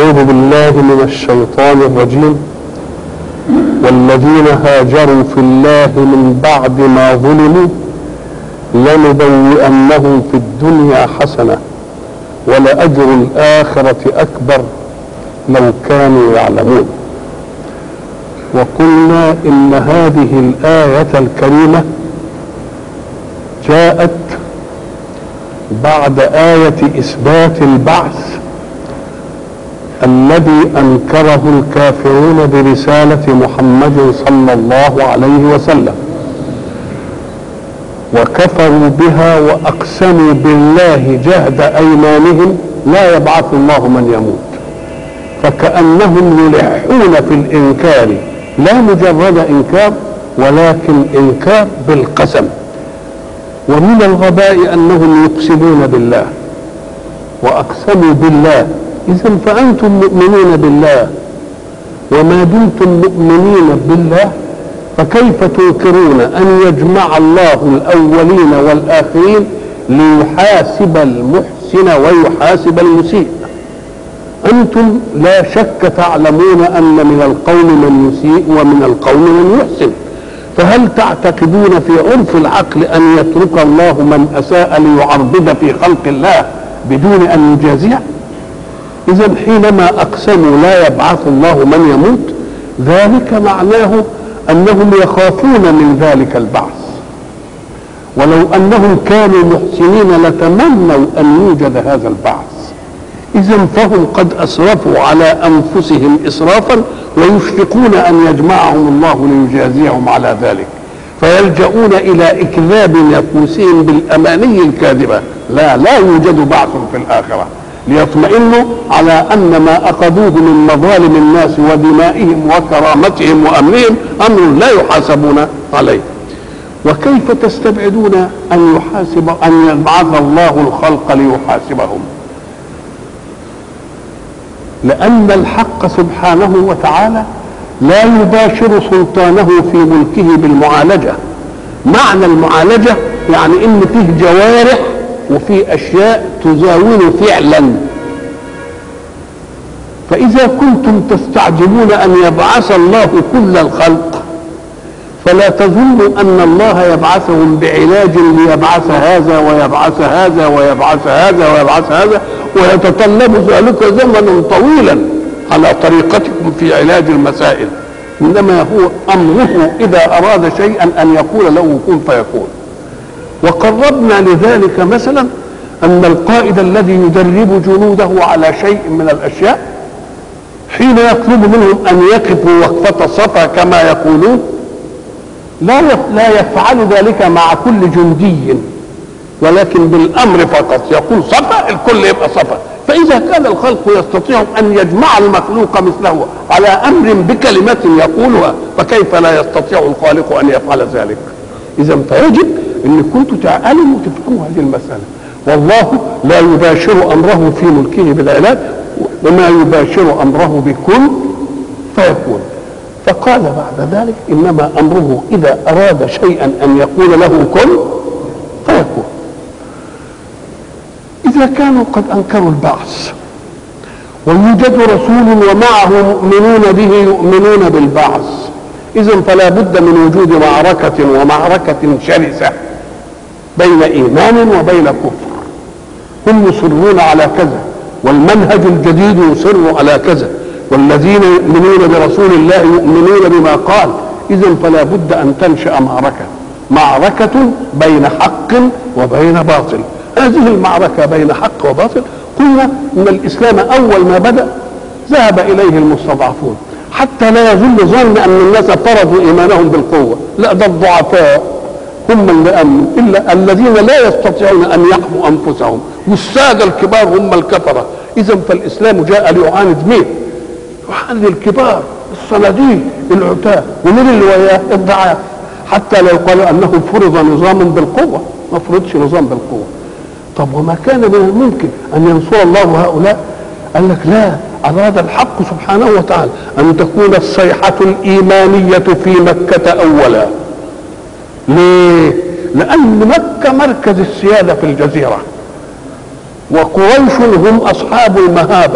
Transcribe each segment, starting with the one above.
أعوذ بالله من الشيطان الرجيم والذين هاجروا في الله من بعد ما ظلموا لنبوئنهم في الدنيا حسنة ولأجر الآخرة أكبر لو كانوا يعلمون وقلنا إن هذه الآية الكريمة جاءت بعد آية إثبات البعث الذي أنكره الكافرون برسالة محمد صلى الله عليه وسلم وكفروا بها وأقسموا بالله جهد أيمانهم لا يبعث الله من يموت فكأنهم يلحون في الإنكار لا مجرد إنكار ولكن إنكار بالقسم ومن الغباء أنهم يقسمون بالله وأقسموا بالله إذا فأنتم مؤمنين بالله وما دمتم مؤمنين بالله فكيف تنكرون أن يجمع الله الأولين والآخرين ليحاسب المحسن ويحاسب المسيء أنتم لا شك تعلمون أن من القوم من يسيء ومن القوم من يحسن فهل تعتقدون في عرف العقل أن يترك الله من أساء ليعرضد في خلق الله بدون أن يجازيه إذا حينما أقسموا لا يبعث الله من يموت ذلك معناه أنهم يخافون من ذلك البعث ولو أنهم كانوا محسنين لتمنوا أن يوجد هذا البعث إذا فهم قد أسرفوا على أنفسهم إسرافا ويشفقون أن يجمعهم الله ليجازيهم على ذلك فيلجؤون إلى إكذاب نفوسهم بالأماني الكاذبة لا لا يوجد بعث في الآخرة ليطمئنوا على ان ما اخذوه من مظالم الناس ودمائهم وكرامتهم وامنهم امر لا يحاسبون عليه وكيف تستبعدون ان يحاسب ان يبعث الله الخلق ليحاسبهم لان الحق سبحانه وتعالى لا يباشر سلطانه في ملكه بالمعالجه معنى المعالجه يعني ان فيه جوارح وفي اشياء تزاول فعلا فاذا كنتم تستعجلون ان يبعث الله كل الخلق فلا تظنوا ان الله يبعثهم بعلاج ليبعث هذا ويبعث هذا ويبعث هذا ويبعث هذا ويتطلب ذلك زمنا طويلا على طريقتكم في علاج المسائل انما هو امره اذا اراد شيئا ان يقول له كن فيكون وقربنا لذلك مثلا ان القائد الذي يدرب جنوده على شيء من الاشياء حين يطلب منهم ان يقفوا وقفه صفا كما يقولون لا لا يفعل ذلك مع كل جندي ولكن بالامر فقط يقول صفا الكل يبقى صفا فاذا كان الخلق يستطيع ان يجمع المخلوق مثله على امر بكلمه يقولها فكيف لا يستطيع الخالق ان يفعل ذلك اذا فيجب ان كنتم تعلموا وتفقهوا هذه المساله والله لا يباشر امره في ملكه بالعلاج وما يباشر امره بكن فيكون فقال بعد ذلك انما امره اذا اراد شيئا ان يقول له كن فيكون اذا كانوا قد انكروا البعث ويوجد رسول ومعه مؤمنون به يؤمنون بالبعث اذا فلا بد من وجود معركه ومعركه شرسه بين ايمان وبين كفر هم يصرون على كذا والمنهج الجديد يصر على كذا والذين يؤمنون برسول الله يؤمنون بما قال اذا فلا بد ان تنشا معركه معركه بين حق وبين باطل هذه المعركه بين حق وباطل قلنا ان الاسلام اول ما بدا ذهب اليه المستضعفون حتى لا يظل ظن ان الناس فرضوا ايمانهم بالقوه لا ده الضعفاء هم اللي امنوا الا الذين لا يستطيعون ان يحموا انفسهم والساده الكبار هم الكفره اذا فالاسلام جاء ليعاند مين؟ يعاند الكبار الصناديق العتاه ومين اللي وياه؟ الضعاف حتى لو قالوا انه فرض نظام بالقوه ما فرضش نظام بالقوه طب وما كان من الممكن ان ينصر الله هؤلاء قال لك لا أراد الحق سبحانه وتعالى أن تكون الصيحة الإيمانية في مكة أولا ليه؟ لأن مكة مركز السيادة في الجزيرة وقريش هم أصحاب المهابة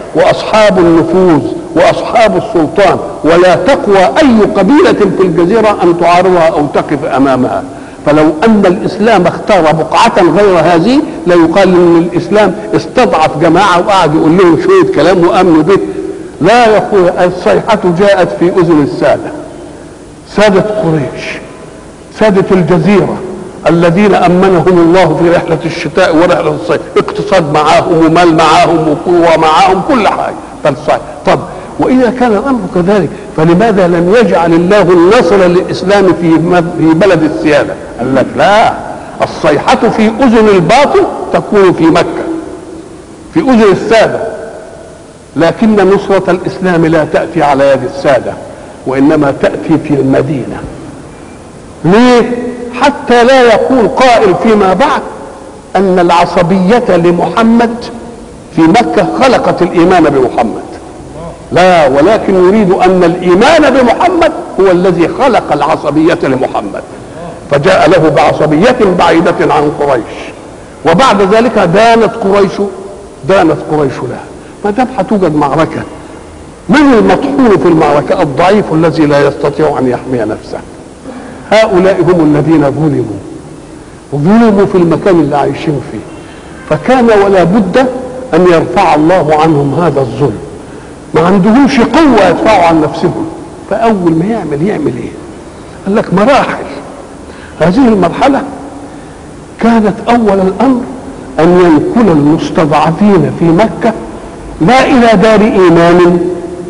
واصحاب النفوذ واصحاب السلطان ولا تقوى اي قبيله في الجزيره ان تعارضها او تقف امامها فلو ان الاسلام اختار بقعه غير هذه ليقال ان الاسلام استضعف جماعه وقعد يقول لهم شويه كلام وامنوا به لا يقول الصيحه جاءت في اذن الساده ساده قريش ساده الجزيره الذين امنهم الله في رحله الشتاء ورحله الصيف اقتصاد معاهم ومال معاهم وقوه معاهم كل حاجه فالصيف طب واذا كان الامر كذلك فلماذا لم يجعل الله النصر للاسلام في في بلد السياده؟ قال لك لا الصيحه في اذن الباطل تكون في مكه في اذن الساده لكن نصره الاسلام لا تاتي على يد الساده وانما تاتي في المدينه ليه؟ حتى لا يقول قائل فيما بعد ان العصبيه لمحمد في مكه خلقت الايمان بمحمد لا ولكن يريد ان الايمان بمحمد هو الذي خلق العصبيه لمحمد فجاء له بعصبيه بعيده عن قريش وبعد ذلك دانت قريش دانت قريش لها ما دام هتوجد معركه من المطحون في المعركه الضعيف الذي لا يستطيع ان يحمي نفسه هؤلاء هم الذين ظلموا ظلموا في المكان اللي عايشين فيه فكان ولا بد ان يرفع الله عنهم هذا الظلم ما عندهمش قوه يدفعوا عن نفسهم فاول ما يعمل يعمل ايه قال لك مراحل هذه المرحله كانت اول الامر ان ينقل المستضعفين في مكه لا الى دار ايمان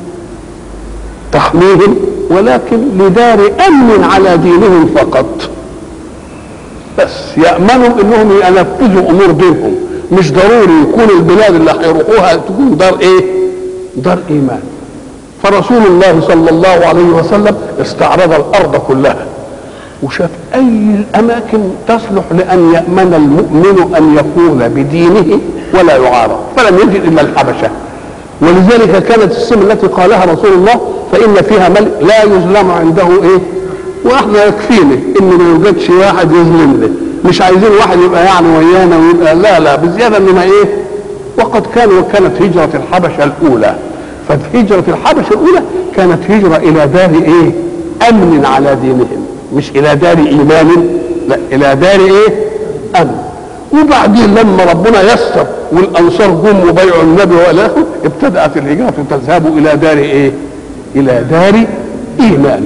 تحميهم ولكن لدار امن على دينهم فقط بس يامنوا انهم ينفذوا امور دينهم مش ضروري يكون البلاد اللي هيروحوها تكون دار ايه دار ايمان فرسول الله صلى الله عليه وسلم استعرض الارض كلها وشاف اي الاماكن تصلح لان يامن المؤمن ان يقول بدينه ولا يعارض فلم يجد الا الحبشه ولذلك كانت السم التي قالها رسول الله فان فيها ملك لا يظلم عنده ايه واحنا يكفينا ان ما يوجدش واحد يظلمنا مش عايزين واحد يبقى يعني ويانا ويبقى لا لا بزياده انما ايه وقد كان وكانت هجره الحبشه الاولى فهجره الحبشه الاولى كانت هجره الى دار ايه امن على دينهم مش الى دار ايمان لا الى دار ايه امن وبعدين لما ربنا يسر والانصار جم وبيعوا النبي والى اخره ابتدات الهجره تذهب الى دار ايه؟ الى دار ايمان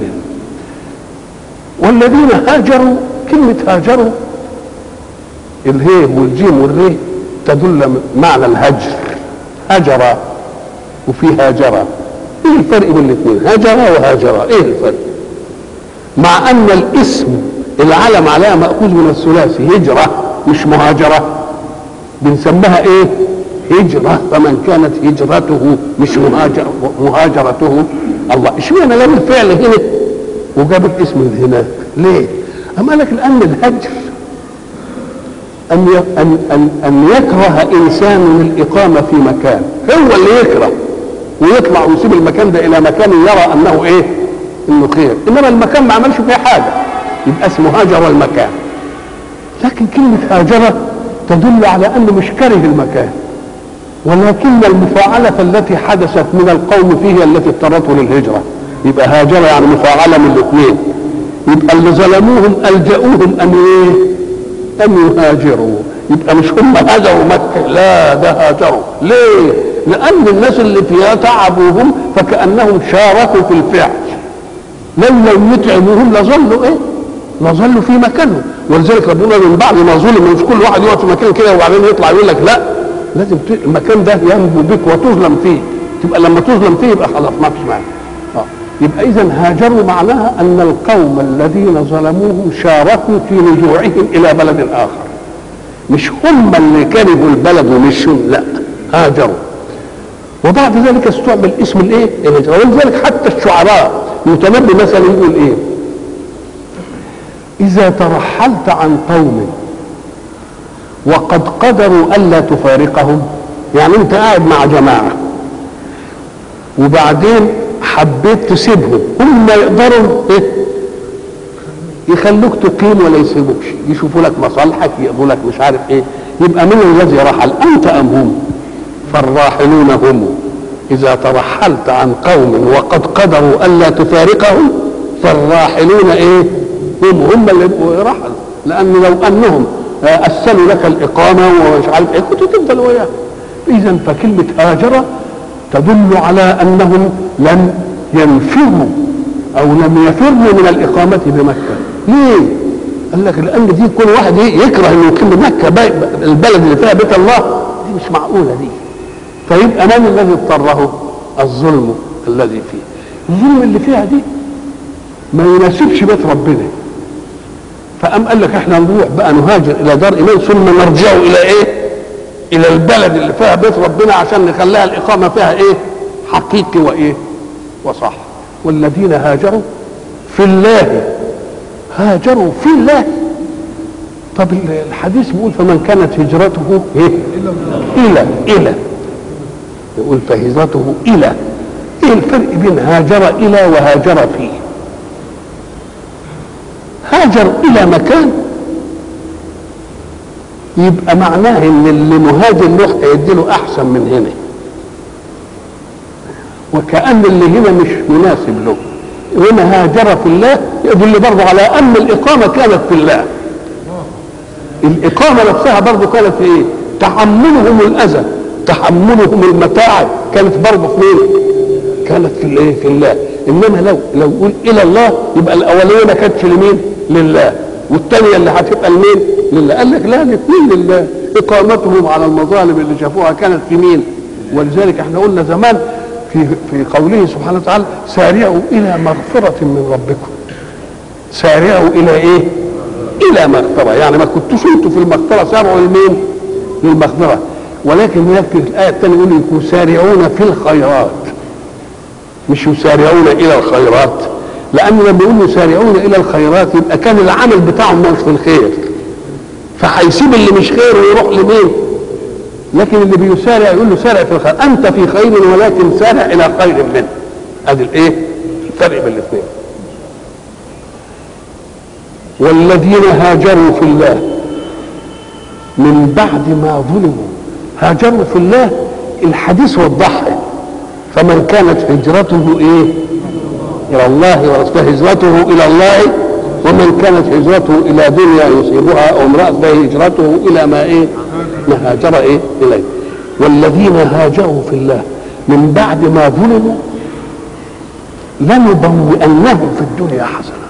والذين هاجروا كلمه هاجروا الهي والجيم والري تدل معنى الهجر هجر وفي هاجر ايه الفرق بين الاثنين هجر وهاجر ايه الفرق مع ان الاسم العلم عليها ماخوذ من الثلاثي هجره مش مهاجرة بنسميها ايه هجرة فمن كانت هجرته مش مهاجر مهاجرته الله اشمعنى جاب الفعل هنا وجاب الاسم هناك ليه أم قال لك لأن الهجر أن أن أن أن يكره إنسان الإقامة في مكان هو اللي يكره ويطلع ويسيب المكان ده إلى مكان يرى أنه إيه؟ إنه خير إنما المكان ما عملش فيه حاجة يبقى اسمه هاجر المكان لكن كلمة هاجرة تدل على أنه مش كره المكان ولكن المفاعلة التي حدثت من القوم فيه التي اضطرته للهجرة يبقى هاجر يعني مفاعلة من الاثنين يبقى اللي ظلموهم ألجأوهم أن إيه؟ أن يهاجروا يبقى مش هم هاجروا مكة لا ده هاجروا ليه؟ لأن الناس اللي فيها تعبوهم فكأنهم شاركوا في الفعل لو لم يتعبوهم لظلوا إيه؟ لظلوا في مكانهم ولذلك ربنا من بعد ما ظلم مش كل واحد يقعد في مكان كده وبعدين يطلع يقول لك لا لازم المكان ده ينبو بك وتظلم فيه تبقى لما تظلم فيه يبقى خلاص ما فيش معنى آه. يبقى اذا هاجروا معناها ان القوم الذين ظلموهم شاركوا في رجوعهم الى بلد اخر مش هم اللي كرهوا البلد ومشوا لا هاجروا وبعد ذلك استعمل اسم الايه؟ ولذلك حتى الشعراء المتنبي مثلا يقول ايه؟ إذا ترحلت عن قوم وقد قدروا ألا تفارقهم يعني أنت قاعد مع جماعة وبعدين حبيت تسيبهم هم يقدروا إيه؟ يخلوك تقيم ولا يسيبوكش يشوفوا لك مصالحك يقضوا لك مش عارف ايه يبقى من الذي رحل انت ام هم فالراحلون هم إذا ترحلت عن قوم وقد قدروا ألا تفارقهم فالراحلون إيه هم هم اللي رحلوا لأن لو أنهم أسلوا لك الإقامة ومش عارف إيه كنت تفضل وياهم إذا فكلمة هاجر تدل على أنهم لم ينفروا أو لم يفروا من الإقامة بمكة ليه؟ قال لك لأن دي كل واحد يكره إنه يقيم مكة البلد اللي فيها بيت الله دي مش معقولة دي فيبقى من الذي اضطره؟ الظلم الذي فيه الظلم اللي فيها دي ما يناسبش بيت ربنا فقام قال لك احنا نروح بقى نهاجر الى دار ايمان ثم نرجع الى ايه؟ الى البلد اللي فيها بيت ربنا عشان نخليها الاقامه فيها ايه؟ حقيقي وايه؟ وصح والذين هاجروا في الله هاجروا في الله طب الحديث بيقول فمن كانت هجرته ايه؟ الى الى يقول فهجرته الى ايه الفرق بين هاجر الى وهاجر فيه؟ هاجر الى مكان يبقى معناه ان اللي مهاجر له هيدي له احسن من هنا وكأن اللي هنا مش مناسب له هنا هاجر في الله يدل برضه على ان الاقامه كانت في الله الاقامه نفسها برضه كانت في ايه تحملهم الاذى تحملهم المتاعب كانت برضه في مين كانت في الايه في الله انما لو لو يقول الى الله يبقى الاوليه ما كانتش لمين لله والثانيه اللي هتبقى لمين لله قال لك لا الاثنين لله اقامتهم على المظالم اللي شافوها كانت في مين ولذلك احنا قلنا زمان في في قوله سبحانه وتعالى سارعوا الى مغفره من ربكم سارعوا الى ايه الى مغفره يعني ما كنتوش انتوا في المغفره سارعوا لمين للمغفره ولكن هناك في الايه الثانيه يقول يسارعون في الخيرات مش يسارعون الى الخيرات لان لما يقول يسارعون الى الخيرات يبقى كان العمل بتاعهم مش في الخير فهيسيب اللي مش خير ويروح لمين لكن اللي بيسارع يقول له سارع في الخير انت في خير ولكن سارع الى خير منه ادي الايه الفرق بين الاثنين والذين هاجروا في الله من بعد ما ظلموا هاجروا في الله الحديث وضحها فمن كانت هجرته ايه الى الله ورسوله هجرته الى الله ومن كانت هجرته الى دنيا يصيبها او امراه فهجرته الى ما ايه ما هاجر ايه اليه والذين هاجروا في الله من بعد ما ظلموا لنبوئنهم في الدنيا حسنه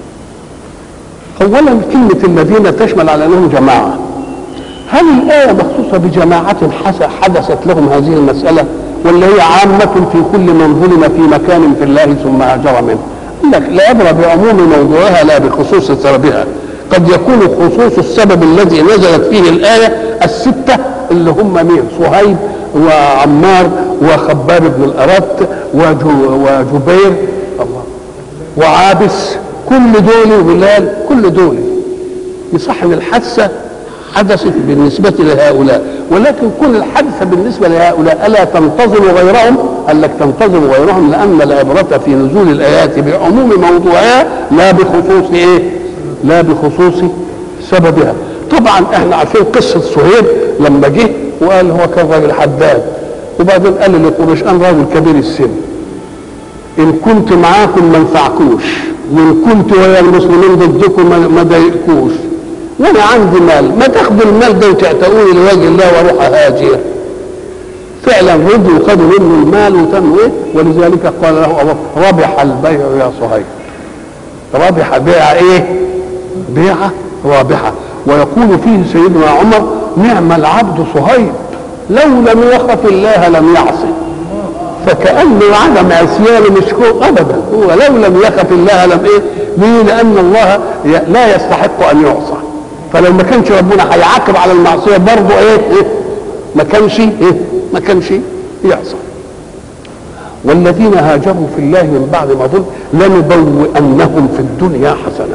اولا كلمه الذين تشمل على انهم جماعه هل الايه مخصوصه بجماعه حدثت لهم هذه المساله ولا هي عامة في كل من ظلم في مكان في الله ثم هاجر منه قال لك لا يبرى بعموم موضوعها لا بخصوص سببها قد يكون خصوص السبب الذي نزلت فيه الآية الستة اللي هم مين صهيب وعمار وخباب بن الأرت وجبير الله وعابس كل دول وبلال كل دول يصح ان الحادثه حدثت بالنسبة لهؤلاء ولكن كل الحادثة بالنسبة لهؤلاء ألا تنتظم غيرهم قال لك تنتظم غيرهم لأن العبرة في نزول الآيات بعموم موضوعها لا بخصوص إيه لا بخصوص سببها طبعا احنا عارفين قصة صهيب لما جه وقال هو كان راجل حداد وبعدين قال لقريش أنا راجل كبير السن إن كنت معاكم ما انفعكوش وإن كنت ويا المسلمين ضدكم ما ضايقكوش وانا عندي مال ما تاخدوا المال ده وتعتقوني لوجه الله واروح اهاجر فعلا ردوا وخدوا منه المال وتموا ايه ولذلك قال له أبو ربح البيع يا صهيب ربح بيع ايه بيعه رابحه ويقول فيه سيدنا عمر نعم العبد صهيب لو لم يخف الله لم يعصي فكأن عدم عصيانه مش هو ابدا هو لو لم يخف الله لم ايه ليه لان الله لا يستحق ان يعصى فلو ما كانش ربنا هيعاقب على المعصيه برضه ايه, إيه؟ ما كانش ايه ما كانش يعصى والذين هاجروا في الله من بعد ما ظلم لنبوئنهم في الدنيا حسنه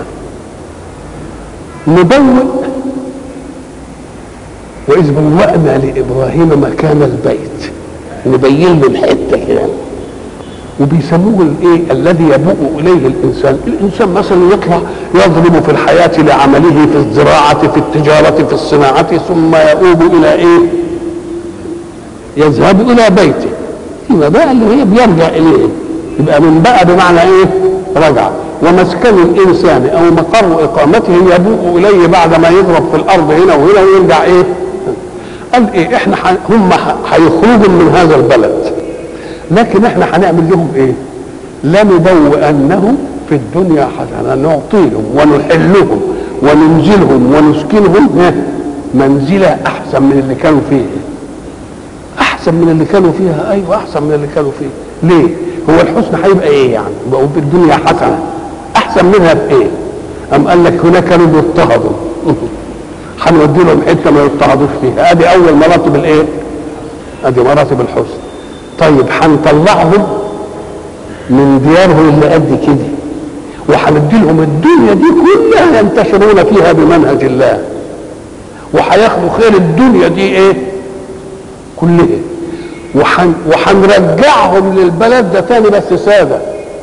نبوئ واذ بوأنا لابراهيم مكان البيت نبين له الحته كده وبيسموه الايه الذي يبوء اليه الانسان الانسان مثلا يطلع يضرب في الحياه لعمله في الزراعه في التجاره في الصناعه ثم يؤوب الى ايه يذهب الى بيته قديمة بقى اللي هي بيرجع إليه يبقى من بقى بمعنى إيه؟ رجع ومسكن الإنسان أو مقر إقامته يبوء إليه بعد ما يضرب في الأرض هنا وهنا ويرجع إيه؟ قال إيه إحنا ح... هم ح... هيخرجوا من هذا البلد لكن إحنا هنعمل لهم إيه؟ لنبوئنهم في الدنيا حسنة نعطيهم ونحلهم وننزلهم ونسكنهم إيه؟ منزلة أحسن من اللي كانوا فيه احسن من اللي كانوا فيها ايوه احسن من اللي كانوا فيه ليه هو الحسن هيبقى ايه يعني بقوا في الدنيا حسنه احسن منها بايه ام قال لك هناك كانوا بيضطهدوا هنودي لهم حته ما يضطهدوش فيها ادي اول مراتب الايه ادي مراتب الحسن طيب هنطلعهم من ديارهم اللي قد كده وهندي لهم الدنيا دي كلها ينتشرون فيها بمنهج الله وهياخدوا خير الدنيا دي ايه كلها وحن وهنرجعهم للبلد ده تاني بس ساده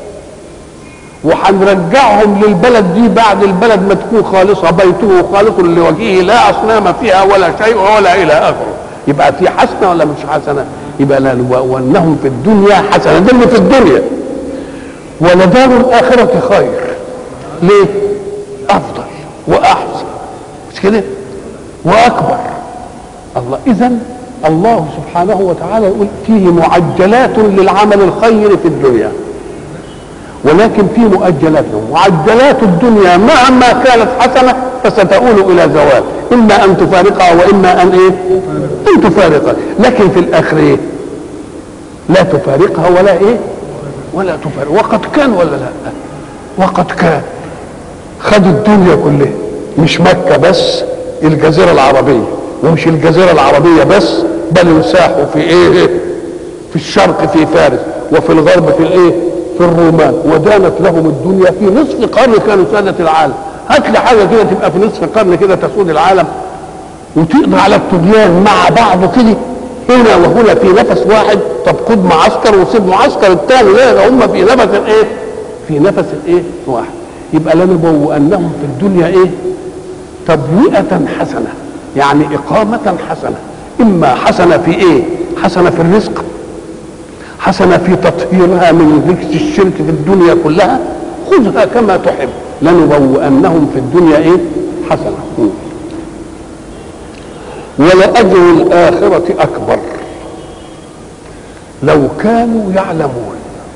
وهنرجعهم للبلد دي بعد البلد ما تكون خالصه بيته خالص لوجهه لا اصنام فيها ولا شيء ولا الى اخره يبقى في حسنه ولا مش حسنه يبقى لا وانهم في الدنيا حسنه ده اللي في الدنيا ولدار الاخره خير ليه افضل واحسن مش كده واكبر الله اذا الله سبحانه وتعالى يقول فيه معجلات للعمل الخير في الدنيا ولكن في مؤجلات معجلات الدنيا مهما كانت حسنة فستؤول إلى زوال إما أن تفارقها وإما أن إيه أن تفارقها لكن في الآخر إيه لا تفارقها ولا إيه ولا تفارق وقد كان ولا لا وقد كان خد الدنيا كلها مش مكة بس الجزيرة العربية ومش الجزيرة العربية بس بل انساحوا في ايه في الشرق في فارس وفي الغرب في الايه في الرومان ودانت لهم الدنيا في نصف قرن كانوا سادة العالم هات لي حاجة كده تبقى في نصف قرن كده تسود العالم وتقضي على الطغيان مع بعض كده هنا وهنا في نفس واحد طب خد معسكر وسيب معسكر الثاني لا هم في نفس الايه في نفس الايه واحد يبقى لنبوئنهم في الدنيا ايه تبوئة حسنة يعني إقامة حسنة إما حسنة في إيه حسنة في الرزق حسنة في تطهيرها من رجس الشرك في الدنيا كلها خذها كما تحب لنبوئنهم في الدنيا إيه حسنة ولأجر الآخرة أكبر لو كانوا يعلمون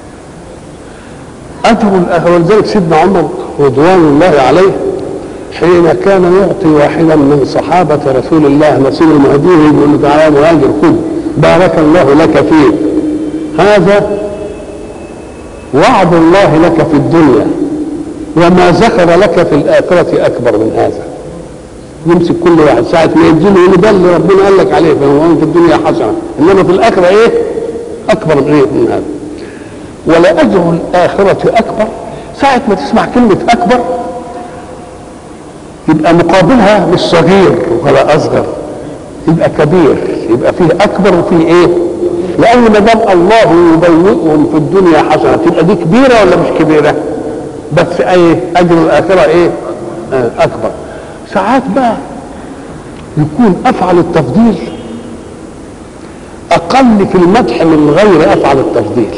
أجر الآخرة ولذلك سيدنا عمر رضوان الله عليه حين كان يعطي واحدا من صحابة رسول الله نصيب المهديين يقول له تعالى مهاجر خذ بارك الله لك فيه هذا وعد الله لك في الدنيا وما ذكر لك في الآخرة أكبر من هذا يمسك كل واحد ساعة ما يديله يقول ده اللي ربنا قال لك عليه فهو في الدنيا حسنة إنما في الآخرة إيه؟ أكبر من إيه من هذا ولأجر الآخرة أكبر ساعة ما تسمع كلمة أكبر يبقى مقابلها مش صغير ولا اصغر يبقى كبير يبقى فيه اكبر وفيه ايه لان ما دام الله يبوئهم في الدنيا حسنه تبقى دي كبيره ولا مش كبيره بس ايه اجر الاخره ايه آه اكبر ساعات بقى يكون افعل التفضيل اقل في المدح من غير افعل التفضيل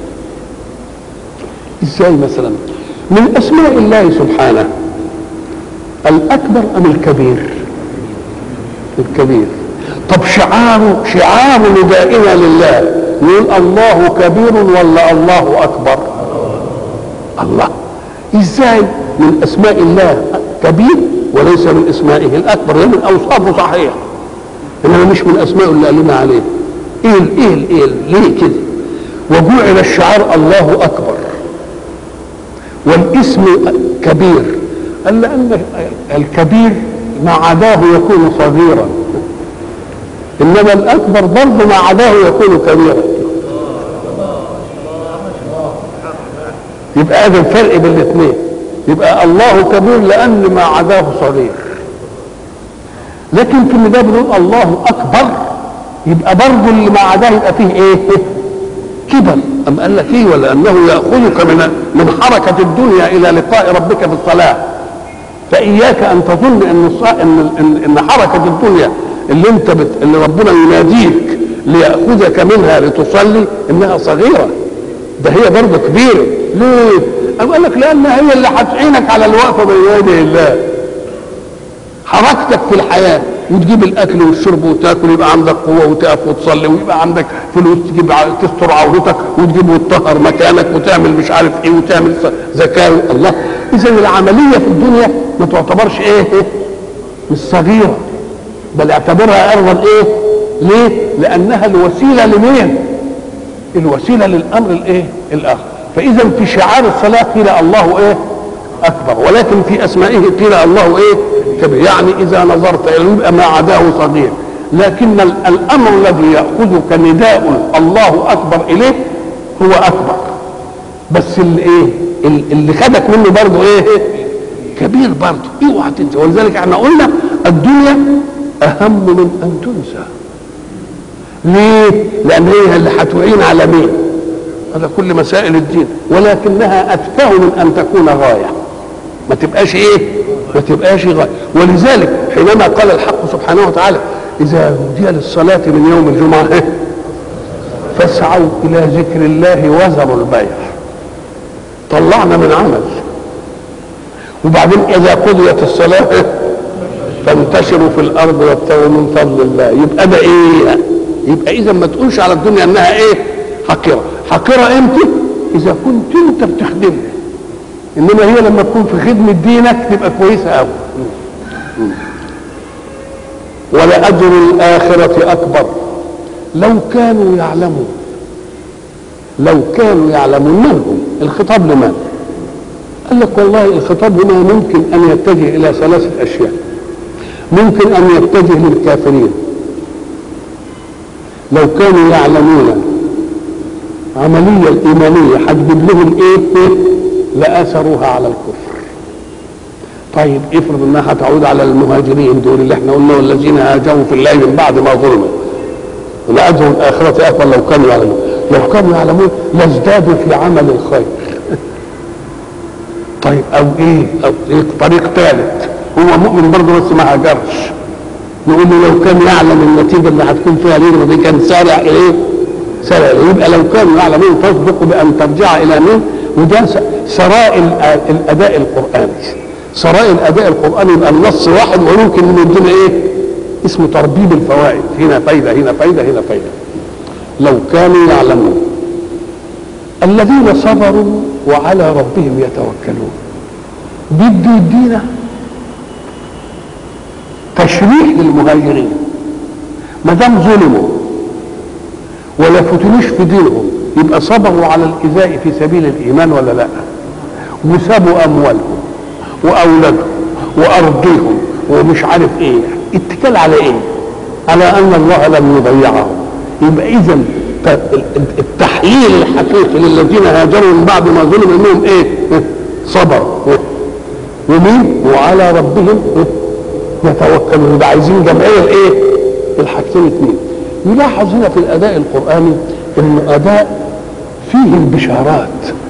ازاي مثلا من اسماء الله سبحانه الأكبر أم الكبير الكبير طب شعار شعار ندائنا لله نقول الله كبير ولا الله أكبر الله إزاي من أسماء الله كبير وليس من اسمائه الأكبر لأن من أوصافه صحيح إنما مش من أسمائه اللي قال لنا عليه إيه إيه إيه ليه كده وجعل الشعار الله أكبر والاسم كبير قال لأن الكبير ما عداه يكون صغيرا إنما الأكبر برضه ما عداه يكون كبيرا يبقى هذا الفرق بين الاثنين يبقى الله كبير لأن ما عداه صغير لكن في النداء بنقول الله أكبر يبقى برضه اللي ما عداه يبقى فيه إيه؟ كبر أم قال لك إيه ولأنه يأخذك من من حركة الدنيا إلى لقاء ربك في الصلاة فإياك أن تظن أن ان ان حركة الدنيا اللي أنت بت... اللي ربنا يناديك ليأخذك منها لتصلي إنها صغيرة ده هي برضه كبيرة ليه؟ أم قال لك لأنها هي اللي هتعينك على الوقفة بين يدي الله حركتك في الحياة وتجيب الأكل والشرب وتاكل يبقى عندك قوة وتقف وتصلي ويبقى عندك فلوس تجيب ع- تستر عورتك وتجيب وتطهر مكانك وتعمل مش عارف ايه وتعمل س- زكاة الله إذا العملية في الدنيا ما تعتبرش ايه مش صغيرة بل اعتبرها أرضا ايه ليه؟ لأنها الوسيلة لمين؟ الوسيله للامر الايه الاخر فاذا في شعار الصلاه قيل الله ايه اكبر ولكن في اسمائه قيل الله ايه كبير يعني اذا نظرت اليه يبقى ما عداه صغير لكن ال- الامر الذي ياخذك نداء الله اكبر اليه هو اكبر بس اللي ايه ال- اللي خدك منه برضه ايه كبير برضه اوعى تنسى ولذلك احنا قلنا الدنيا اهم من ان تنسى ليه؟ لأن هي اللي هتعين على مين؟ هذا كل مسائل الدين ولكنها أتفه من أن تكون غاية ما تبقاش إيه؟ ما تبقاش غاية ولذلك حينما قال الحق سبحانه وتعالى إذا نودي للصلاة من يوم الجمعة إيه؟ فاسعوا إلى ذكر الله وذروا البيع طلعنا من عمل وبعدين إذا قضيت الصلاة إيه؟ فانتشروا في الارض وابتغوا من فضل الله يبقى ده ايه يبقى اذا ما تقولش على الدنيا انها ايه حقيره حقيره امتى اذا كنت انت بتخدمها انما هي لما تكون في خدمه دينك تبقى كويسه قوي ولأجر الآخرة أكبر لو كانوا يعلمون لو كانوا يعلمون من هم الخطاب لمن قال لك والله الخطاب هنا ممكن أن يتجه إلى ثلاثة أشياء ممكن ان يتجه للكافرين لو كانوا يعلمون عملية الإيمانية هتجيب لهم إيه؟ إيه؟ لأثروها على الكفر. طيب افرض إنها هتعود على المهاجرين دول اللي إحنا قلنا والذين هاجروا في الله من بعد ما ظلموا. ولأجر الآخرة أكبر لو كانوا يعلمون. لو كانوا يعلمون لازدادوا في عمل الخير. طيب أو إيه؟ أو إيه طريق ثالث هو مؤمن برضه بس ما هاجرش نقول له لو كان يعلم النتيجه اللي هتكون فيها الهجره دي كان سارع اليه سارع إليه. يبقى لو كانوا يعلمون تصدق بان ترجع الى مين وده س- سراء ال- الاداء القراني سراء الاداء القراني يبقى النص واحد وممكن انه يدينا ايه اسمه تربيب الفوائد هنا فايده هنا فايده هنا فايده لو كانوا يعلمون الذين صبروا وعلى ربهم يتوكلون بده يدينا تشريح للمهاجرين ما دام ظلموا ولا فتنوش في دينهم يبقى صبروا على الايذاء في سبيل الايمان ولا لا وسابوا اموالهم واولادهم وارضهم ومش عارف ايه اتكال على ايه على ان الله لم يضيعهم يبقى اذا التحليل الحقيقي للذين هاجروا من بعد ما ظلموا انهم ايه صبروا ومين وعلى ربهم يتوكلون يبقى عايزين جمعيه الايه الحاجتين اثنين يلاحظ هنا في الاداء القراني ان اداء فيه البشارات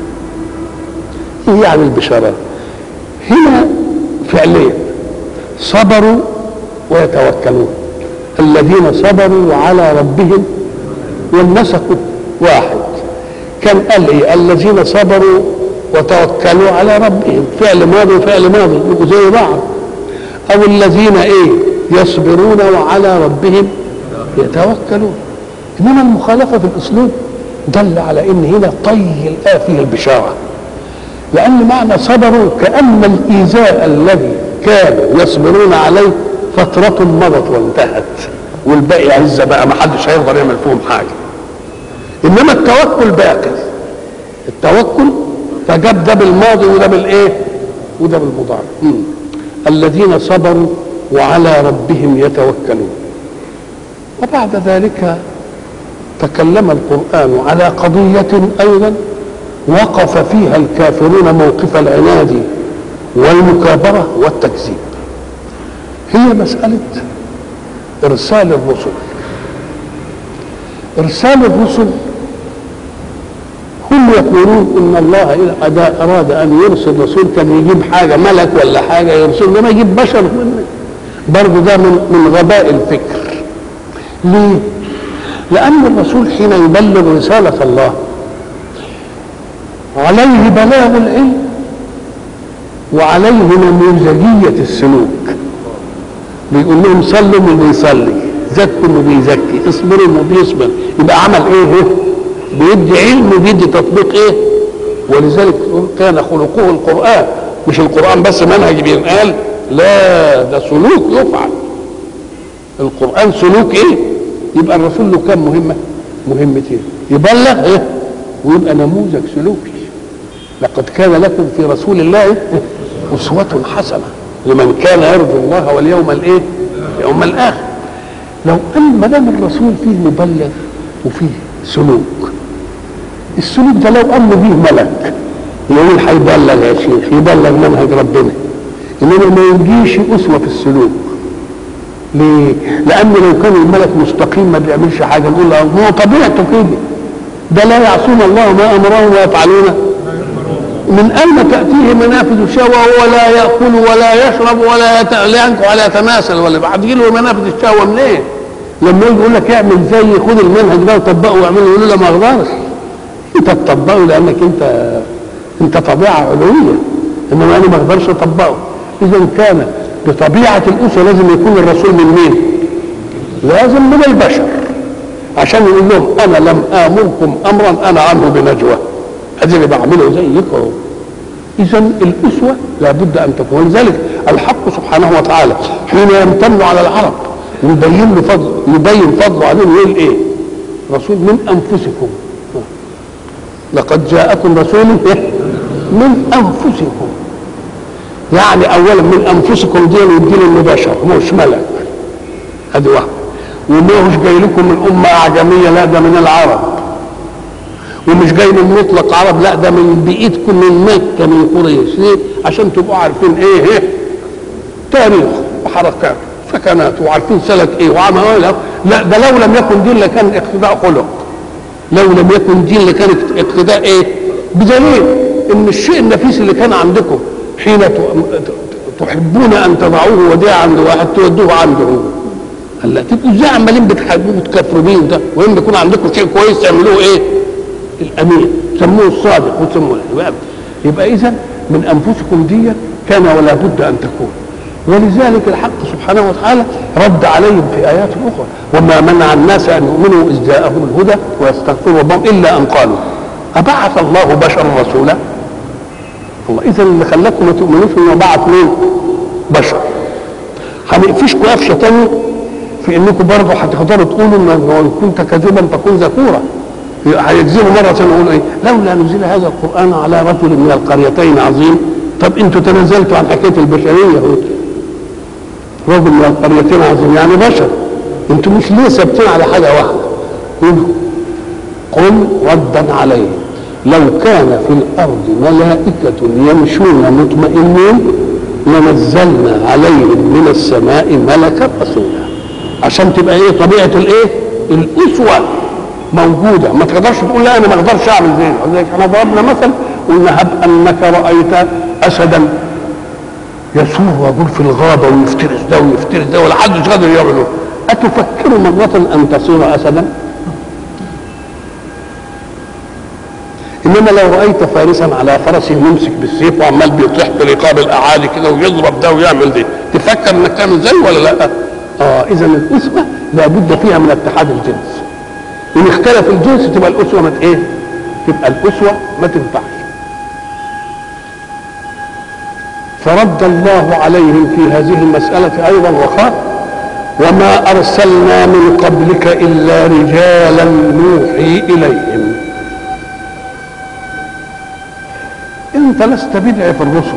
ايه يعني البشارات هنا فعليا صبروا ويتوكلون الذين صبروا على ربهم والنسق واحد كان قال ايه الذين صبروا وتوكلوا على ربهم فعل ماضي وفعل ماضي يبقوا زي بعض او الذين ايه يصبرون وعلى ربهم يتوكلون انما المخالفه في الاسلوب دل على ان هنا طي الآية فيه البشاره لان معنى صبروا كان الايذاء الذي كانوا يصبرون عليه فترة مضت وانتهت والباقي عزة بقى ما حدش هيقدر يعمل فيهم حاجة انما التوكل باقي التوكل فجاب ده بالماضي وده بالايه وده بالمضارع مم. الذين صبروا وعلى ربهم يتوكلون وبعد ذلك تكلم القرآن على قضية أيضا وقف فيها الكافرون موقف العناد والمكابرة والتكذيب هي مسألة إرسال الرسل إرسال الرسل هم يقولون إن الله إذا أراد أن يرسل رسول كان يجيب حاجة ملك ولا حاجة يرسل ما يجيب بشر منه برضه ده من من غباء الفكر ليه؟ لأن الرسول حين يبلغ رسالة الله عليه بلاغ العلم وعليه نموذجية السلوك بيقول لهم صلوا اللي بيصلي زكوا اللي بيزكي اصبروا اللي بيصبر يبقى عمل ايه بيدي علم وبيدي تطبيق ايه ولذلك كان خلقه القرآن مش القرآن بس منهج بينقال لا ده سلوك يفعل القرآن سلوك ايه يبقى الرسول له كم مهمة مهمتين يبلغ ايه ويبقى نموذج سلوكي لقد كان لكم في رسول الله أسوة حسنة لمن كان يرجو الله واليوم الايه يوم الآخر لو أن ما دام الرسول فيه مبلغ وفيه سلوك السلوك ده لو أن به ملك يقول هيبلغ يا شيخ يبلغ منهج ربنا انما ما يجيش اسوه في السلوك ليه؟ لان لو كان الملك مستقيم ما بيعملش حاجه نقول له هو طبيعته كده ده لا يعصون الله ما امرهم ويفعلون من اين تاتيه منافذ الشهوه ولا ياكل ولا يشرب ولا يت... لا ينكح ولا يتماثل ولا بعد له منافذ الشهوه منين؟ إيه؟ لما يجي يقول لك اعمل زي خد المنهج ده وطبقه واعمله يقول له لا ما اقدرش انت تطبقه لانك انت انت طبيعه علويه انما انا ما اقدرش اطبقه اذا كان بطبيعه الاسره لازم يكون الرسول من مين؟ لازم من البشر عشان يقول لهم انا لم امركم امرا انا عنه بنجوى ادي اللي بعمله زيكم اذا الاسوه لابد ان تكون ولذلك الحق سبحانه وتعالى حين يمتن على العرب ويبين له فضل يبين فضله عليهم يقول ايه؟ رسول من انفسكم لقد جاءكم رسول من انفسكم يعني اولا من انفسكم دي يدين انه بشر مش ملك ادي واحده وما هوش جاي لكم من امه اعجميه لا ده من العرب ومش جاي من مطلق عرب لا ده من بيئتكم من مكه من قريش ليه؟ عشان تبقوا عارفين ايه ايه تاريخ وحركات سكنات وعارفين سلك ايه وعمل ايه لا ده لو لم يكن دين لكان اقتداء خلق لو لم يكن دين لكان اقتداء ايه بدليل ان الشيء النفيس اللي كان عندكم حين تحبون ان تضعوه وديعا عند واحد تودوه عنده هو هلا تبقوا ازاي عمالين بتحبوه وتكفروا بيه ده وين بيكون عندكم شيء كويس تعملوه ايه؟ الامين سموه الصادق وتسموه يبقى, يبقى اذا من انفسكم دي كان ولا بد ان تكون ولذلك الحق سبحانه وتعالى رد عليهم في ايات اخرى وما منع الناس ان يؤمنوا اذ جاءهم الهدى ويستغفروا ربهم الا ان قالوا ابعث الله بشرا رسولا الله اذا اللي خلاكم ما تؤمنوش انه بعث مين بشر هنقفشكم قفشه تانية في انكم برضه هتقدروا تقولوا ان كنت كذبا فكن ذكورا هيكذبوا مرة يقولوا ايه لولا نزل هذا القرآن على رجل من القريتين عظيم طب انتوا تنازلتوا عن حكاية البشرية رجل من القريتين عظيم يعني بشر انتوا مش ليه ثابتين على حاجة واحدة قل ردا عليه لو كان في الارض ملائكة يمشون مطمئنين لنزلنا عليهم من السماء ملكا رسولا عشان تبقى ايه طبيعة الايه الاسوة موجودة ما تقدرش تقول لا انا ما اقدرش اعمل زي احنا ضربنا مثل قلنا هب انك رأيت اسدا يسوع ويقول في الغابة ويفترس ده ويفترس ده ولا حدش قادر يعمله أتفكر مرة أن تصير أسدا؟ انما لو رايت فارسا على فرس يمسك بالسيف وعمال بيطيح في رقاب الاعالي كده ويضرب ده ويعمل دي تفكر انك تعمل زيه ولا لا؟ اه اذا الاسوه لابد فيها من اتحاد الجنس ان اختلف الجنس تبقى الاسوه ما ايه؟ تبقى الاسوه ما تنفعش فرد الله عليهم في هذه المساله ايضا وقال وما ارسلنا من قبلك الا رجالا نوحي اليهم انت لست بدع في الرسل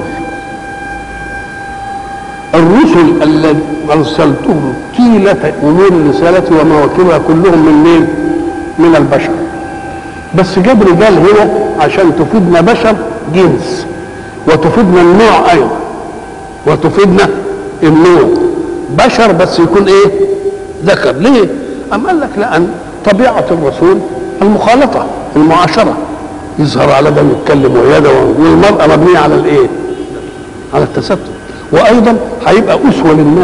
الرسل الذين ارسلتهم طيلة امور الرسالة ومواكبها كلهم من مين؟ من البشر بس جاب رجال هنا عشان تفيدنا بشر جنس وتفيدنا النوع ايضا وتفيدنا النوع بشر بس يكون ايه؟ ذكر ليه؟ أم قال لك لأن طبيعة الرسول المخالطة المعاشرة يظهر على ده ويتكلم ويده والمرأة مبنية على الايه؟ على التستر وايضا هيبقى اسوه للناس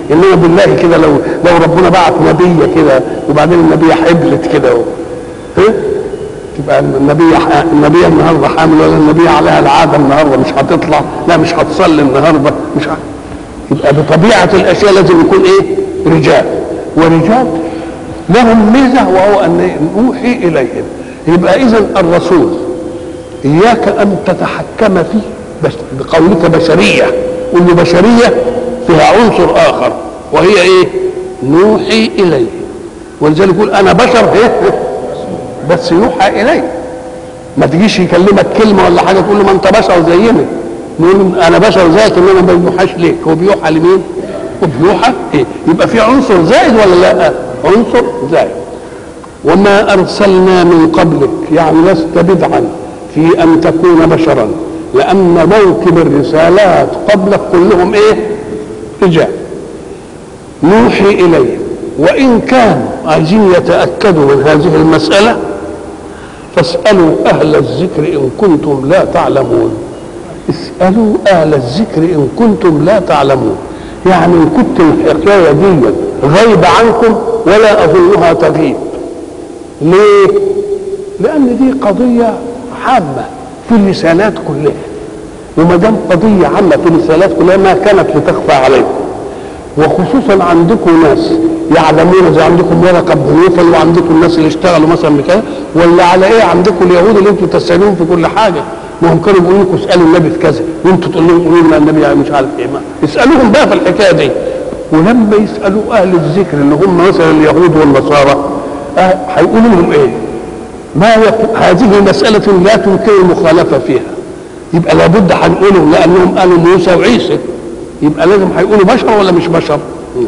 انما بالله كده لو لو ربنا بعت نبيه كده وبعدين النبيه حبلت كده و... ها؟ تبقى النبيه ح- النبيه النهارده حامل ولا النبيه عليها العاده النهارده مش هتطلع لا مش هتصلي النهارده مش ه... يبقى بطبيعه الاشياء لازم يكون ايه؟ رجال ورجال لهم ميزه وهو ان نوحي اليهم يبقى اذا الرسول اياك ان تتحكم فيه بس بقولك بشريه قل له بشريه فيها عنصر اخر وهي ايه؟ نوحي اليه ولذلك يقول انا بشر ايه؟ بس يوحى الي ما تجيش يكلمك كلمه ولا حاجه تقول له ما انت بشر زينا نقول انا بشر زيك انما ما بيوحاش ليك هو بيوحى لمين؟ وبيوحى ايه؟ يبقى في عنصر زائد ولا لا؟ عنصر زائد وما ارسلنا من قبلك يعني لست بدعا في ان تكون بشرا لان موكب الرسالات قبلك كلهم ايه؟ رجال نوحي اليهم وان كانوا عايزين يتاكدوا من هذه المساله فاسالوا اهل الذكر ان كنتم لا تعلمون اسالوا اهل الذكر ان كنتم لا تعلمون يعني ان كنت الحكايه دي غيب عنكم ولا اظنها تغيب ليه لان دي قضيه عامه في الرسالات كلها وما دام قضيه عامه في الرسالات كلها ما كانت لتخفى عليكم وخصوصا عندكم ناس يعلمون زي عندكم ورقه بن نوفل وعندكم الناس اللي اشتغلوا مثلا بكذا ولا على ايه عندكم اليهود اللي انتم تسالون في كل حاجه ما هم كانوا بيقولوا لكم اسالوا النبي في كذا وانتوا تقولوا لهم قولوا لنا النبي يعني مش عارف ايه ما اسالوهم بقى في الحكايه دي ولما يسالوا اهل الذكر اللي هم مثلا اليهود والنصارى آه، هيقولوا لهم ايه؟ ما يقول هذه مسألة لا تمكن المخالفة فيها يبقى لابد هنقولهم لأنهم قالوا موسى وعيسى يبقى لازم هيقولوا بشر ولا مش بشر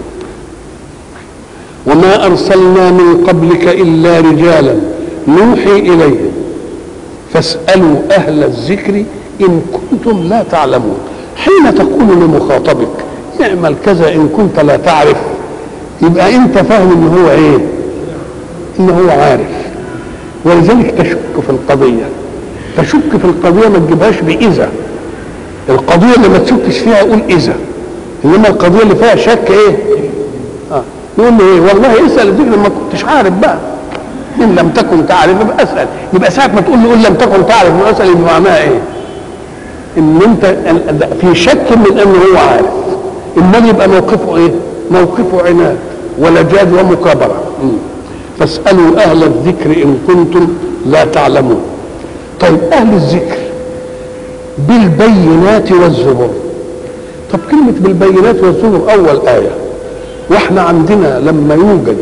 وما أرسلنا من قبلك إلا رجالا نوحي إليهم فاسألوا أهل الذكر إن كنتم لا تعلمون حين تقول لمخاطبك اعمل كذا إن كنت لا تعرف يبقى أنت فاهم إن هو إيه إن هو عارف ولذلك تشك في القضية تشك في القضية ما تجيبهاش بإذا القضية اللي ما تشكش فيها قول إذا إنما القضية اللي فيها شك إيه آه. يقول له إيه والله اسأل الذكر ما كنتش عارف بقى إن لم تكن تعرف يبقى أسأل يبقى ساعة ما تقول له إن لم تكن تعرف يبقى أسأل يبقى معناها إيه إن أنت في شك من أنه هو عارف إنما يبقى موقفه إيه موقفه عناد ولجاد ومكابرة م. فاسألوا أهل الذكر إن كنتم لا تعلمون طيب أهل الذكر بالبينات والزبر طب كلمة بالبينات والزبر أول آية واحنا عندنا لما يوجد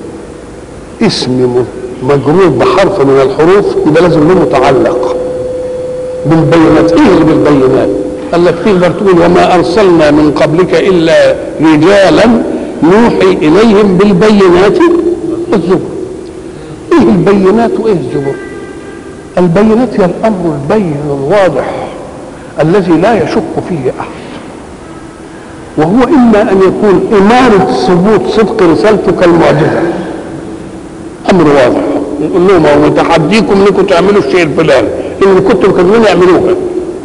اسم مجرور بحرف من الحروف يبقى لازم له متعلق بالبينات ايه اللي بالبينات قال لك تقدر تقول وما ارسلنا من قبلك الا رجالا نوحي اليهم بالبينات والزبر ايه البينات وايه الزبر البينات هي الامر البين الواضح الذي لا يشك فيه احد وهو اما ان يكون اماره ثبوت صدق رسالته كالمعجزه امر واضح نقول لهم هو تحديكم انكم تعملوا الشيء الفلاني ان كنتم كذبين اعملوها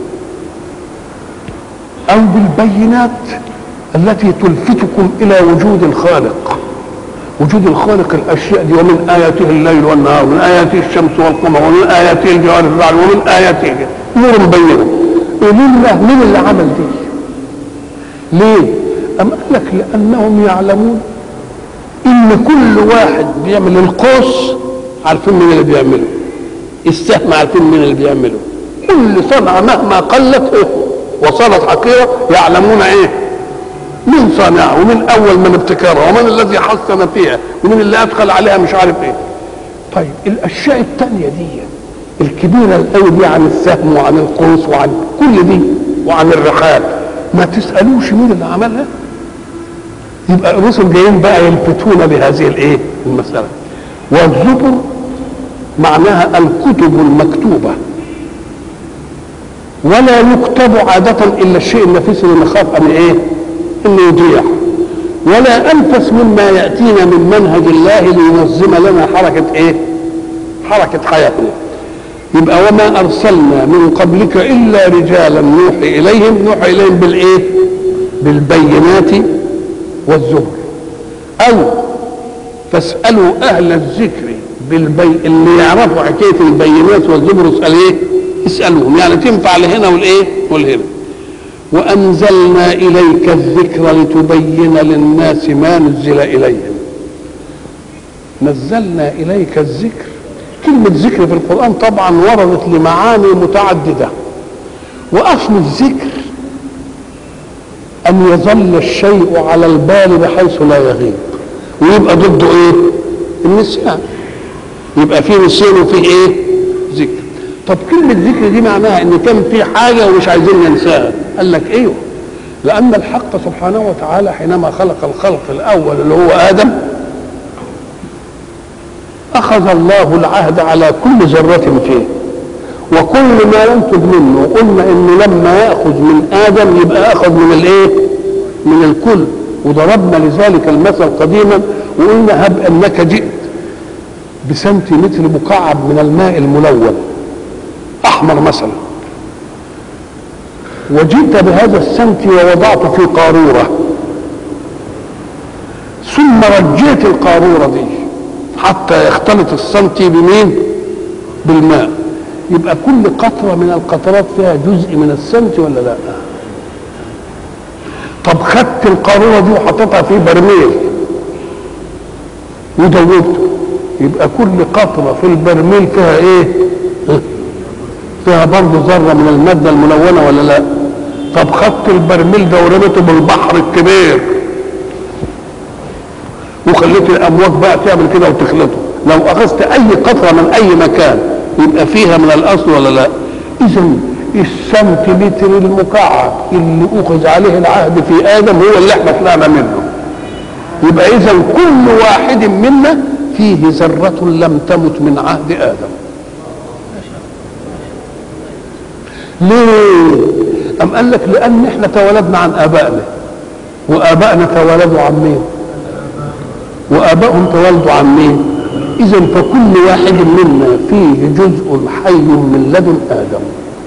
او بالبينات التي تلفتكم الى وجود الخالق وجود الخالق الاشياء دي ومن اياته الليل والنهار ومن اياته الشمس والقمر ومن اياته الجوار الرعد ومن اياته امور بينه قولوا لنا مين اللي عمل دي؟ ليه؟ أم قال لك لأنهم يعلمون إن كل واحد بيعمل القوس عارفين مين اللي بيعمله السهم عارفين مين اللي بيعمله كل صنعة مهما قلت إيه؟ وصارت حقيرة يعلمون إيه من صنعها ومن أول من ابتكرها ومن الذي حسن فيها ومن اللي أدخل عليها مش عارف إيه طيب الأشياء التانية دي الكبيرة القوي دي عن السهم وعن القوس وعن كل دي وعن الرحال ما تسألوش مين اللي عملها يبقى الرسل جايين بقى يلفتون بهذه الايه المسألة والزبر معناها الكتب المكتوبة ولا يكتب عادة إلا الشيء النفيس اللي نخاف أن إيه؟ إنه يضيع ولا أنفس مما يأتينا من منهج الله لينظم لنا حركة إيه؟ حركة حياتنا يبقى وما ارسلنا من قبلك الا رجالا نوحي اليهم نوحي اليهم بالايه بالبينات والزبر او فاسالوا اهل الذكر بالبي... اللي يعرفوا حكايه البينات والزبر اسال ايه اسالوهم يعني تنفع لهنا والايه والهنا وانزلنا اليك الذكر لتبين للناس ما نزل اليهم نزلنا اليك الذكر كلمه ذكر في القران طبعا وردت لمعاني متعدده واصل الذكر ان يظل الشيء على البال بحيث لا يغيب ويبقى ضده ايه النسيان يبقى فيه نسيان وفيه ايه ذكر طب كلمة ذكر دي معناها ان كان في حاجة ومش عايزين ننساها قال لك ايوه لان الحق سبحانه وتعالى حينما خلق الخلق الاول اللي هو ادم اخذ الله العهد على كل ذرة فيه وكل ما ينتج منه قلنا انه لما ياخذ من ادم يبقى اخذ من الايه من الكل وضربنا لذلك المثل قديما وقلنا هب انك جئت بسنتيمتر مكعب من الماء الملون احمر مثلا وجئت بهذا السنتي ووضعته في قاروره ثم رجيت القاروره دي حتى يختلط السنتي بمين بالماء يبقى كل قطره من القطرات فيها جزء من السنتي ولا لا طب خدت القاروره دي وحطيتها في برميل ودوبته يبقى كل قطره في البرميل فيها ايه فيها برضه ذره من الماده الملونه ولا لا طب خدت البرميل ده ورميته بالبحر الكبير وخليت الامواج بقى تعمل كده وتخلطه لو اخذت اي قطره من اي مكان يبقى فيها من الاصل ولا لا اذا السنتيمتر المكعب اللي اخذ عليه العهد في ادم هو اللي احنا طلعنا منه يبقى اذا كل واحد منا فيه ذرة لم تمت من عهد ادم ليه ام قال لك لان احنا تولدنا عن ابائنا وابائنا تولدوا عن مين وابائهم تولدوا عن مين اذا فكل واحد منا فيه جزء حي من لدن ادم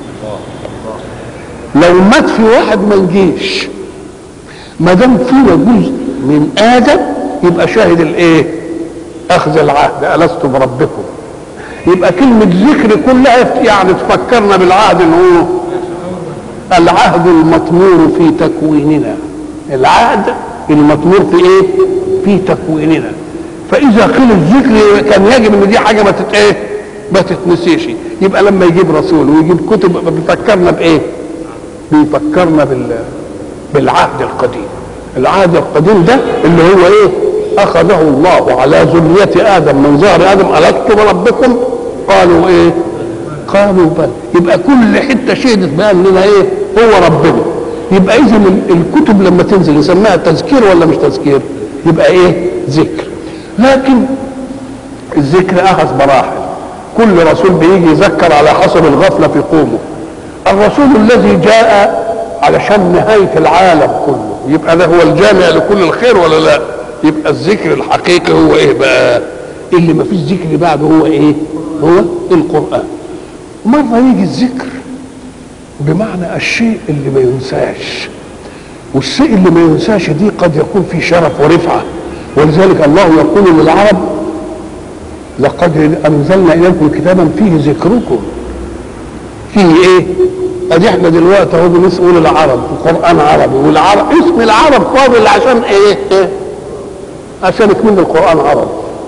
لو مات في واحد ما نجيش ما دام فينا جزء من ادم يبقى شاهد الايه اخذ العهد الست بربكم يبقى كلمة ذكر كلها يعني تفكرنا بالعهد اللي هو العهد المطمور في تكويننا العهد المطمور في ايه في تكويننا فاذا قيل الذكر كان يجب ان دي حاجه ما تت ايه ما تتنسيش يبقى لما يجيب رسول ويجيب كتب بيفكرنا بايه بيفكرنا بال بالعهد القديم العهد القديم ده اللي هو ايه اخذه الله على ذرية ادم من ظهر ادم الست بربكم قالوا ايه قالوا بل يبقى كل حتة شهدت بان لنا ايه هو ربنا يبقى اذا الكتب لما تنزل يسميها تذكير ولا مش تذكير يبقى ايه ذكر لكن الذكر اخذ مراحل كل رسول بيجي يذكر على حسب الغفله في قومه الرسول الذي جاء علشان نهايه العالم كله يبقى ده هو الجامع لكل الخير ولا لا يبقى الذكر الحقيقي هو ايه بقى اللي ما فيش ذكر بعده هو ايه هو القران مره يجي الذكر بمعنى الشيء اللي ما ينساش والشيء اللي ما ينساش دي قد يكون فيه شرف ورفعه ولذلك الله يقول للعرب لقد انزلنا اليكم كتابا فيه ذكركم فيه ايه ادي احنا دلوقتي اهو بنقول العرب القران عربي والعرب اسم العرب فاضل عشان ايه, إيه؟ عشان يكون القران عربي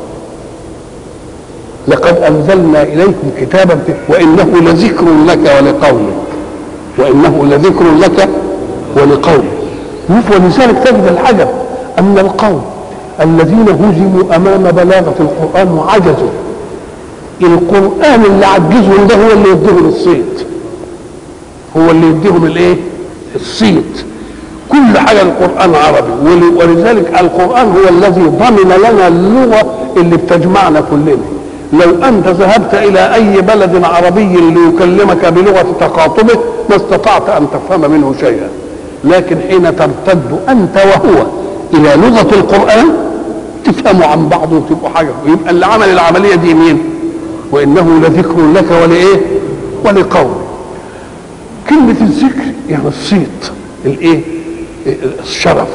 لقد انزلنا اليكم كتابا فيه وانه لذكر لك ولقومك وانه لذكر لك ولقومك ولذلك تجد العجب ان القوم الذين هزموا امام بلاغه القران وعجزوا القران اللي عجزهم ده هو اللي يديهم الصيت هو اللي يديهم الايه الصيت كل حاجه القران عربي ولذلك القران هو الذي ضمن لنا اللغه اللي بتجمعنا كلنا لو انت ذهبت الى اي بلد عربي ليكلمك بلغه تخاطبه ما استطعت ان تفهم منه شيئا لكن حين ترتد انت وهو الى لغه القران تفهموا عن بعض وتبقوا حاجه ويبقى اللي عمل العمليه دي مين؟ وانه لذكر لك ولايه؟ ولقوم كلمه الذكر يعني الصيت الايه؟ الشرف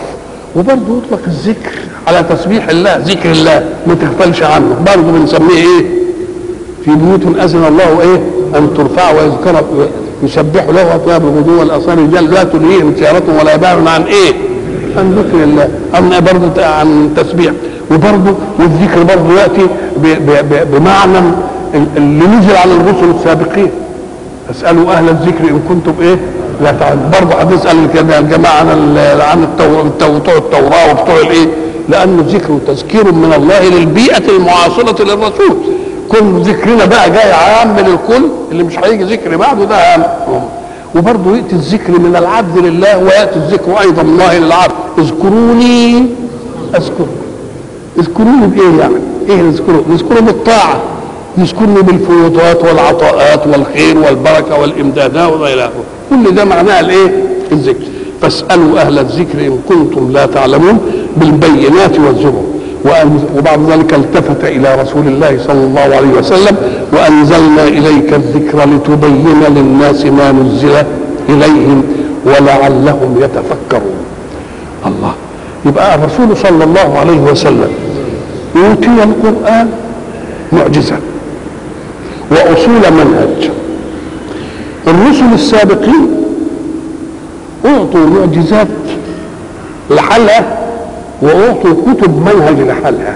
وبرضه يطلق الذكر على تسبيح الله ذكر الله ما تغفلش عنه برضه بنسميه ايه في بيوت اذن الله ايه ان ترفع ويذكر يسبح له اطياب الغدو والاصال رجال لا تلهيهم تجاره ولا يباعون عن ايه عن ذكر الله عن برضه عن تسبيح وبرضه والذكر برضه ياتي ب- ب- ب- بمعنى اللي نزل على الرسل السابقين اسالوا اهل الذكر ان كنتم ايه لا تعلمون برضه هتسال كده الجماعه عن ال- عن التو- التو- بتوع التوراه وبتوع الايه لانه ذكر وتذكير من الله للبيئه المعاصره للرسول كل ذكرنا بقى جاي عام للكل اللي مش هيجي ذكر بعده ده عام وبرضه ياتي الذكر من العبد لله وياتي الذكر ايضا من الله للعبد اذكروني اذكركم يذكروني بايه يعني؟ ايه يذكروا؟ يذكروا بالطاعه يذكرني بالفيوضات والعطاءات والخير والبركه والامدادات والى اخره كل ده معناه الايه؟ الذكر فاسالوا اهل الذكر ان كنتم لا تعلمون بالبينات والزبر وأن- وبعد ذلك التفت الى رسول الله صلى الله عليه وسلم وانزلنا اليك الذكر لتبين للناس ما نزل اليهم ولعلهم يتفكرون الله يبقى الرسول صلى الله عليه وسلم اوتي القران معجزه واصول منهج الرسل السابقين اعطوا معجزات لحالها واعطوا كتب منهج لحالها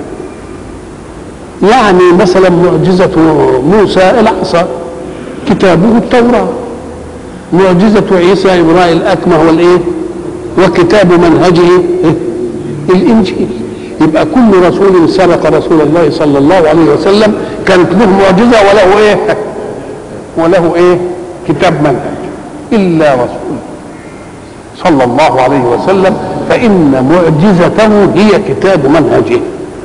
يعني مثلا معجزه موسى العصا كتابه التوراه معجزه عيسى ابراء الاكمه والايه وكتاب منهجه إيه؟ الانجيل يبقى كل رسول سبق رسول الله صلى الله عليه وسلم كانت له معجزه وله ايه وله ايه كتاب منهج الا رسول صلى الله عليه وسلم فان معجزته هي كتاب منهجه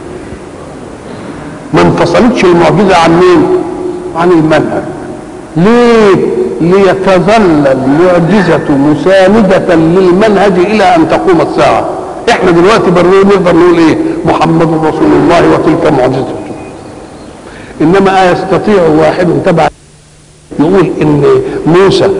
ما انفصلتش المعجزه عن مين عن المنهج ليه ليتظل المعجزة مساندة للمنهج إلى أن تقوم الساعة إحنا دلوقتي برنامج نقدر نقول إيه محمد رسول الله وتلك معجزته إنما يستطيع واحد تبع يقول إن موسى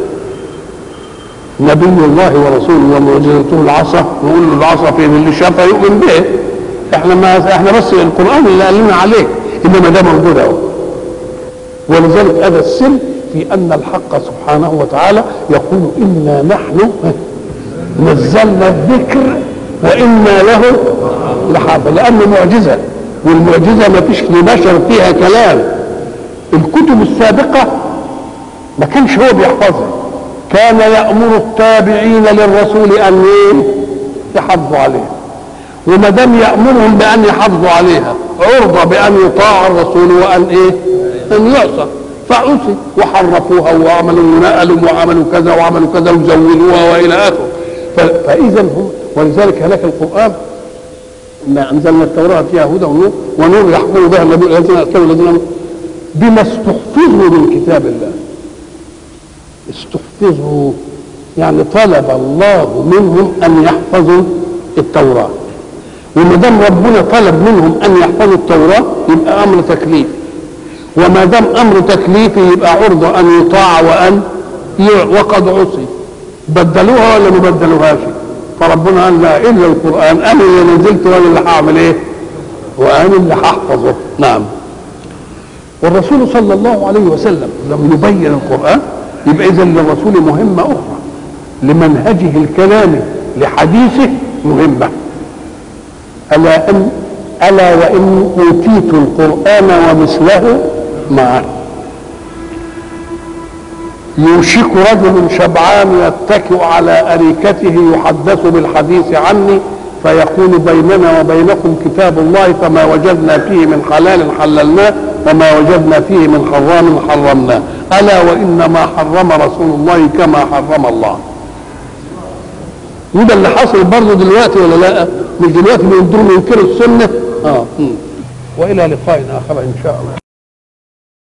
نبي الله ورسوله ومعجزته العصا نقول له العصا فين اللي شافها يؤمن به احنا ما احنا بس القران اللي قال لنا عليه انما ده موجود اهو ولذلك هذا السر في ان الحق سبحانه وتعالى يقول انا نحن نزلنا الذكر وانا له لحافظ لانه معجزه والمعجزه ما فيش لبشر فيها كلام الكتب السابقه ما كانش هو بيحفظها كان يامر التابعين للرسول ان ايه يحافظوا عليها وما دام يامرهم بان يحافظوا عليها عرضه بان يطاع الرسول وان ايه ان يعصى فعصي وحرفوها وعملوا نقلوا وعملوا كذا وعملوا كذا وزولوها والى اخره ف- فاذا هم ولذلك هناك القران ما انزلنا التوراه فيها هدى ونور ونور يحكم بها النبي الذين اتقوا الذين آمنوا بما استحفظوا من كتاب الله استحفظوا يعني طلب الله منهم ان يحفظوا التوراه وما دام ربنا طلب منهم ان يحفظوا التوراه يبقى امر تكليف وما دام امر تكليفي يبقى عرضه ان يطاع وان يع- وقد عصي بدلوها ولا ما بدلوهاش فربنا قال لا الا القران انا اللي نزلت وانا اللي هعمل ايه وانا اللي هحفظه نعم والرسول صلى الله عليه وسلم لم يبين القران يبقى اذا للرسول مهمه اخرى لمنهجه الكلامي لحديثه مهمه الا ان الا وان اوتيت القران ومثله معه يوشك رجل شبعان يتكئ على أريكته يحدث بالحديث عني فيقول بيننا وبينكم كتاب الله فما وجدنا فيه من حلال حللناه وما وجدنا فيه من حرام حرمناه ألا وإنما حرم رسول الله كما حرم الله وده اللي حصل برضه دلوقتي ولا لا مش دلوقتي بيقدروا ينكروا السنة اه مم. وإلى لقاء آخر إن شاء الله